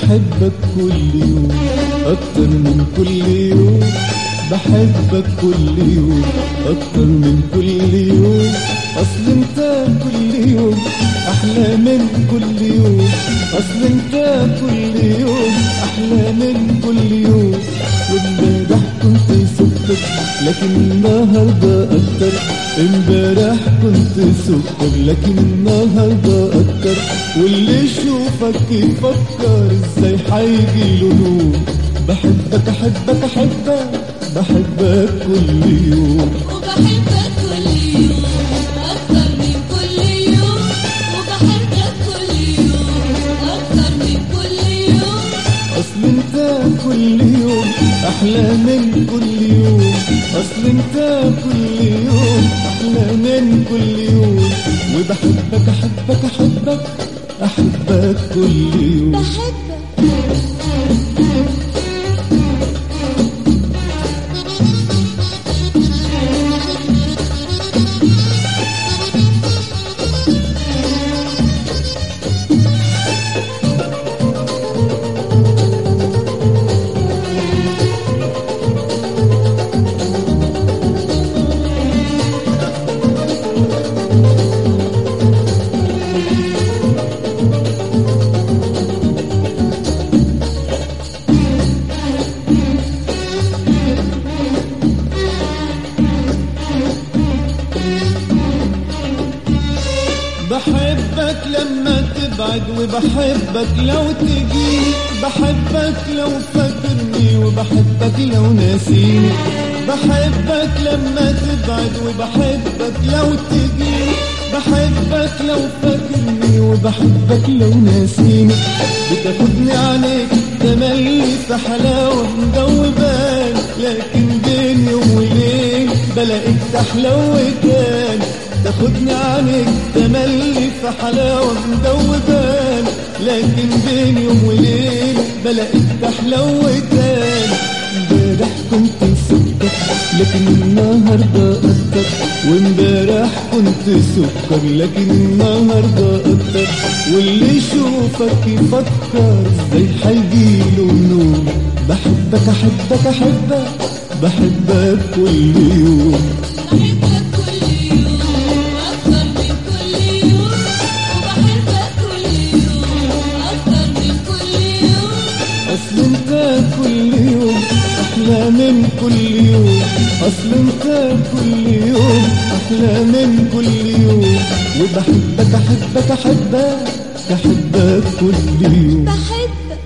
بحبك كل يوم أكتر من كل يوم بحبك كل يوم أكتر من كل يوم أصل أنت كل يوم أحلى من كل يوم أصل أنت كل يوم أحلى من كل يوم وامبارح كنت سكر لكن النهارده أكتر امبارح كنت سكر لكن النهارده أكتر واللي يشوفك يفكر ازاي هيجي له نور بحبك أحبك أحبك بحبك كل يوم وبحبك كل يوم أكتر من كل يوم وبحبك كل يوم أكتر من كل يوم أصل أنت كل يوم أحلى من كل يوم أصل أنت كل يوم أحلى من كل يوم وبحبك أحبك أحبك أحبك كل يوم بحبك بحبك لما تبعد وبحبك لو تجي بحبك لو فاكرني وبحبك لو ناسيني بحبك لما تبعد وبحبك لو تجي بحبك لو فاكرني وبحبك لو ناسيني بتاخدني عليك تملي في حلاوة مدوبان لكن بين يوم وليل بلاقيك تحلوتان تاخدني عليك تملي في حلاوة مدوبان لكن بين يوم وليل بلاقيك تحلوتان امبارح كنت سكر لكن النهارده اكتر وامبارح كنت سكر لكن النهارده اكتر واللي يشوفك يفكر ازاي هيجيله نوم بحبك احبك احبك بحبك كل يوم بحبك كل يوم أكتر من كل يوم وبحبك كل يوم أكتر من كل يوم اصل انت كل يوم احلى من كل يوم اصل انت كل يوم احلى من كل يوم وبحبك احبك احبك احبك كل يوم بحبك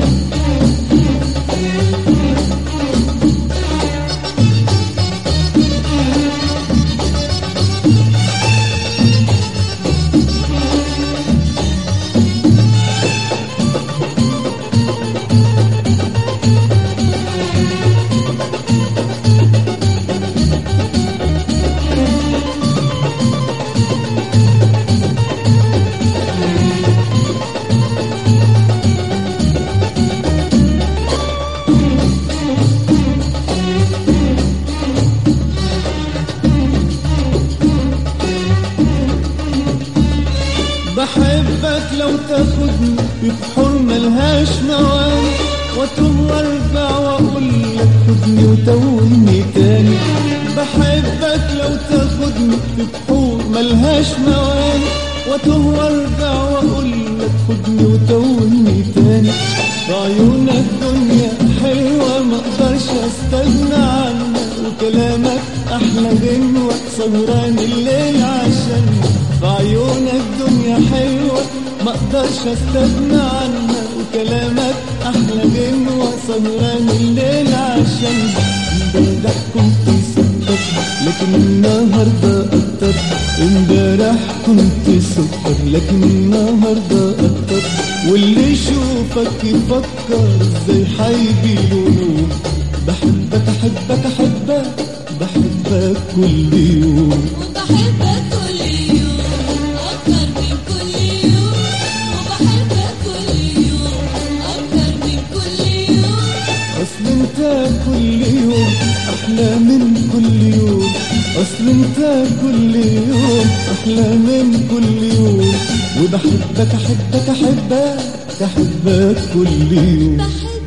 بحبك لو تاخدني ببحور ملهاش مواني واتوه وارجع واقول لك خدني وتوهني تاني بحبك لو تاخدني ببحور ملهاش مواني واتوه وارجع واقول لك خدني وتوهني تاني في عيونك دنيا حلوة ما اقدرش استغنى عنها وكلامك احلى غنوة سهران الليل عشان في عيونك دنيا حلوة ما اقدرش استغنى عنها وكلامك احلى غنوة سهران الليل عشان امبارح كنت سكر لكن النهارده اكتر امبارح كنت سكر لكن النهارده اكتر واللي يشوفك يفكر ازاي هيجيله نور بحبك احبك احبك بحبك كل يوم وبحبك كل يوم أكتر من كل يوم وبحبك كل يوم أكتر من كل يوم اصل انت كل يوم احلى من كل يوم اصل انت كل يوم احلى من كل يوم وبحبك احبك احبك احبك كل يوم بحبك